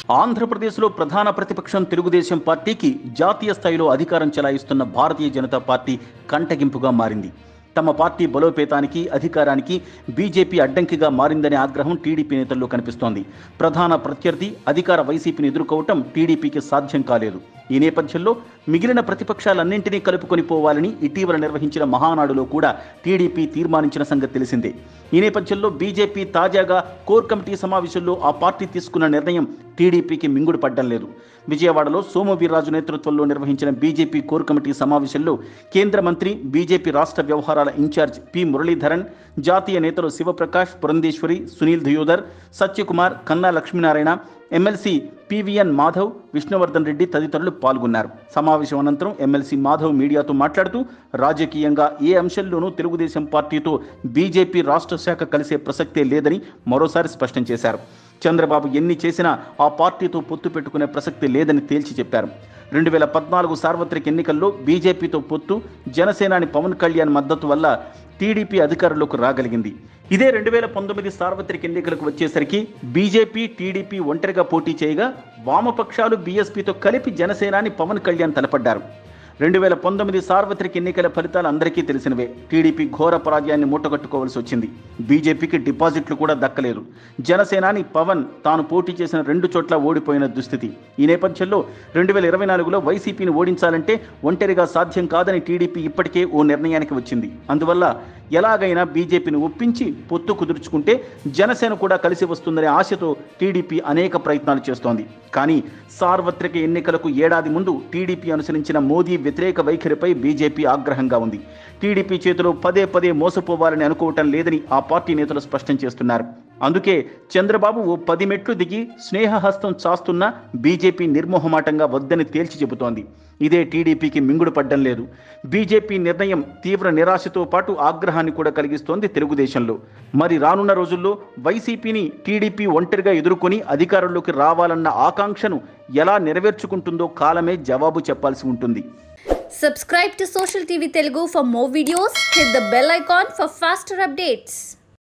ఆంధ్రప్రదేశ్లో ప్రధాన ప్రతిపక్షం తెలుగుదేశం పార్టీకి జాతీయ స్థాయిలో అధికారం చెలాయిస్తున్న భారతీయ జనతా పార్టీ కంటగింపుగా మారింది తమ పార్టీ బలోపేతానికి అధికారానికి బీజేపీ అడ్డంకిగా మారిందనే ఆగ్రహం టీడీపీ నేతల్లో కనిపిస్తోంది ప్రధాన ప్రత్యర్థి అధికార వైసీపీని ఎదుర్కోవటం టీడీపీకి సాధ్యం కాలేదు ఈ నేపథ్యంలో మిగిలిన ప్రతిపక్షాలన్నింటినీ కలుపుకొని పోవాలని ఇటీవల నిర్వహించిన మహానాడులో కూడా టీడీపీ తీర్మానించిన సంగతి తెలిసిందే ఈ నేపథ్యంలో బీజేపీ తాజాగా కోర్ కమిటీ సమావేశంలో ఆ పార్టీ తీసుకున్న నిర్ణయం టీడీపీకి మింగుడు పడ్డం లేదు విజయవాడలో సోము వీర్రాజు నేతృత్వంలో నిర్వహించిన బీజేపీ కోర్ కమిటీ సమావేశంలో కేంద్ర మంత్రి బీజేపీ రాష్ట్ర వ్యవహారాల ఇన్ఛార్జ్ పి మురళీధరన్ జాతీయ నేతలు శివప్రకాష్ పురంధేశ్వరి సునీల్ దియోదర్ సత్యకుమార్ కన్నా లక్ష్మీనారాయణ ఎమ్మెల్సీ పివిఎన్ మాధవ్ విష్ణువర్ధన్ రెడ్డి తదితరులు పాల్గొన్నారు సమావేశం అనంతరం ఎమ్మెల్సీ మాధవ్ మీడియాతో మాట్లాడుతూ రాజకీయంగా ఏ అంశంలోనూ తెలుగుదేశం పార్టీతో బీజేపీ రాష్ట్ర శాఖ కలిసే ప్రసక్తే లేదని మరోసారి స్పష్టం చేశారు చంద్రబాబు ఎన్ని చేసినా ఆ పార్టీతో పొత్తు పెట్టుకునే ప్రసక్తి లేదని తేల్చి చెప్పారు రెండు వేల పద్నాలుగు సార్వత్రిక ఎన్నికల్లో బీజేపీతో పొత్తు జనసేనాని పవన్ కళ్యాణ్ మద్దతు వల్ల టీడీపీ అధికారంలోకి రాగలిగింది ఇదే రెండు వేల పంతొమ్మిది సార్వత్రిక ఎన్నికలకు వచ్చేసరికి బీజేపీ టీడీపీ ఒంటరిగా పోటీ చేయగా వామపక్షాలు బీఎస్పీతో కలిపి జనసేనాని పవన్ కళ్యాణ్ తలపడ్డారు రెండు వేల పంతొమ్మిది సార్వత్రిక ఎన్నికల ఫలితాలు అందరికీ తెలిసినవే టీడీపీ ఘోర పరాజయాన్ని మూటగట్టుకోవాల్సి వచ్చింది బీజేపీకి డిపాజిట్లు కూడా దక్కలేదు జనసేనాని పవన్ తాను పోటీ చేసిన రెండు చోట్ల ఓడిపోయిన దుస్థితి ఈ నేపథ్యంలో రెండు వేల ఇరవై నాలుగులో వైసీపీని ఓడించాలంటే ఒంటరిగా సాధ్యం కాదని టీడీపీ ఇప్పటికే ఓ నిర్ణయానికి వచ్చింది అందువల్ల ఎలాగైనా బీజేపీని ఒప్పించి పొత్తు కుదుర్చుకుంటే జనసేన కూడా కలిసి వస్తుందనే ఆశతో టీడీపీ అనేక ప్రయత్నాలు చేస్తోంది కానీ సార్వత్రిక ఎన్నికలకు ఏడాది ముందు టీడీపీ అనుసరించిన మోదీ వ్యతిరేక వైఖరిపై బీజేపీ ఆగ్రహంగా ఉంది టీడీపీ చేతిలో పదే పదే మోసపోవాలని అనుకోవటం లేదని ఆ పార్టీ నేతలు స్పష్టం చేస్తున్నారు అందుకే చంద్రబాబు ఓ పది మెట్లు దిగి స్నేహహస్తం చాస్తున్న బీజేపీ నిర్మోహమాటంగా వద్దని తేల్చి చెబుతోంది ఇదే టీడీపీకి మింగుడు పడ్డం లేదు బీజేపీ నిర్ణయం తీవ్ర నిరాశతో పాటు ఆగ్రహాన్ని కూడా కలిగిస్తోంది తెలుగుదేశంలో మరి రానున్న రోజుల్లో వైసీపీని టీడీపీ ఒంటరిగా ఎదుర్కొని అధికారంలోకి రావాలన్న ఆకాంక్షను ఎలా నెరవేర్చుకుంటుందో కాలమే జవాబు చెప్పాల్సి ఉంటుంది Subscribe to Social TV Telugu for more videos. Hit the bell icon for faster updates.